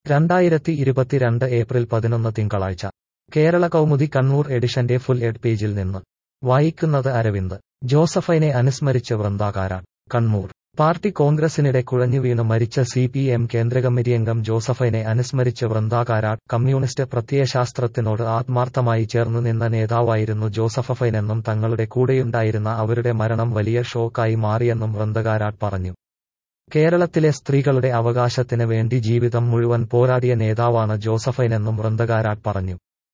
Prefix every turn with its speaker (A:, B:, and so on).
A: രണ്ടായിരത്തി ഇരുപത്തിരണ്ട് ഏപ്രിൽ പതിനൊന്ന് തിങ്കളാഴ്ച കേരള കൗമുദി കണ്ണൂർ എഡിഷന്റെ ഫുൾ എഡ് പേജിൽ നിന്ന് വായിക്കുന്നത് അരവിന്ദ് ജോസഫൈനെ അനുസ്മരിച്ച് വൃന്ദാകാരാൻ കണ്ണൂർ പാർട്ടി കോൺഗ്രസിനിടെ കുഴഞ്ഞുവീണ് മരിച്ച സി പി എം കേന്ദ്രകമ്മിറ്റിയംഗം ജോസഫൈനെ അനുസ്മരിച്ച് വൃന്ദാകാരാട്ട് കമ്മ്യൂണിസ്റ്റ് പ്രത്യയശാസ്ത്രത്തിനോട് ആത്മാർത്ഥമായി ചേർന്നു നിന്ന നേതാവായിരുന്നു ജോസഫൈനെന്നും തങ്ങളുടെ കൂടെയുണ്ടായിരുന്ന അവരുടെ മരണം വലിയ ഷോക്കായി മാറിയെന്നും വൃന്ദകാരാട്ട് പറഞ്ഞു കേരളത്തിലെ സ്ത്രീകളുടെ അവകാശത്തിന് വേണ്ടി ജീവിതം മുഴുവൻ പോരാടിയ നേതാവാണ് ജോസഫൈനെന്നും വൃന്ദകാരാട്ട് പറഞ്ഞു